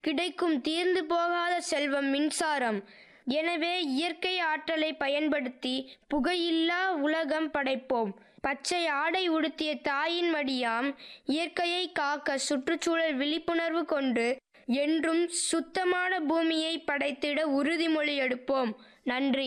கிடைக்கும் தீர்ந்து போகாத செல்வம் மின்சாரம் எனவே இயற்கை ஆற்றலை பயன்படுத்தி புகையில்லா உலகம் படைப்போம் பச்சை ஆடை உடுத்திய தாயின் மடியாம் இயற்கையை காக்க சுற்றுச்சூழல் விழிப்புணர்வு கொண்டு என்றும் சுத்தமான பூமியை படைத்திட உறுதிமொழி எடுப்போம் நன்றி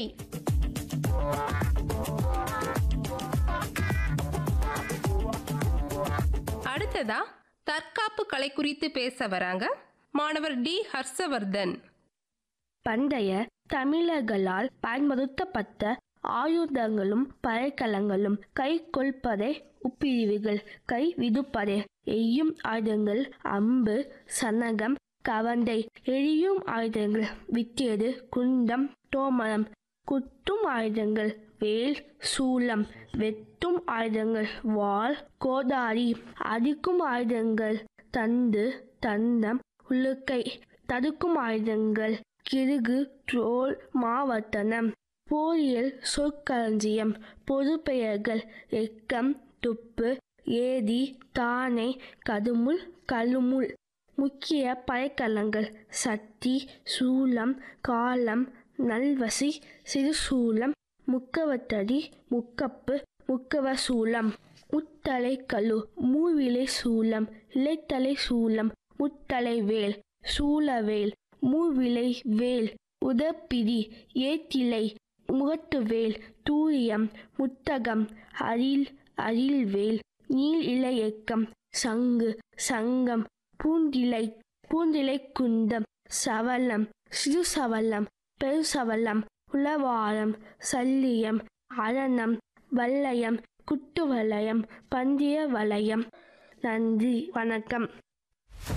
அடுத்ததா தற்காப்பு கலை குறித்து பேச வராங்க மாணவர் டி ஹர்ஷவர்தன் பண்டைய தமிழர்களால் பயன்படுத்தப்பட்ட ஆயுதங்களும் படைக்கலங்களும் கை கொள்பதே உப்பிரிவுகள் கை விடுப்பதே எய்யும் ஆயுதங்கள் அம்பு சனகம் கவந்தை எரியும் ஆயுதங்கள் வித்தியது குண்டம் தோமரம் குத்தும் ஆயுதங்கள் வேல் சூலம் வெட்டும் ஆயுதங்கள் வாள் கோதாரி அடிக்கும் ஆயுதங்கள் தந்து தந்தம் உலுக்கை தடுக்கும் ஆயுதங்கள் கிருகு ட்ரோல் மாவட்டனம் போரியல் சொற்களஞ்சியம் பொதுப்பெயர்கள் எக்கம் துப்பு ஏதி தானே கதுமுல் கழுமுல் முக்கிய படைக்கலங்கள் சட்டி சூலம் காலம் நல்வசி சிறுசூலம் முக்கவத்தடி முக்கப்பு முக்கவ சூலம் முத்தலை கழு மூவிலை சூலம் இலைத்தலை சூலம் முத்தலை வேல் சூலவேல் மூவிலை வேல் உதப்பிடி ஏத்திலை முகத்துவேல் தூரியம் முத்தகம் அரில் அரில்வேல் நீல் இலையக்கம் சங்கு சங்கம் பூந்திலை பூந்திலை குந்தம் சவலம் சிறு சவலம் பெருசவலம் உளவாரம் சல்லியம் அரணம் வல்லயம் குட்டுவலயம் பந்திய வலயம் நன்றி வணக்கம்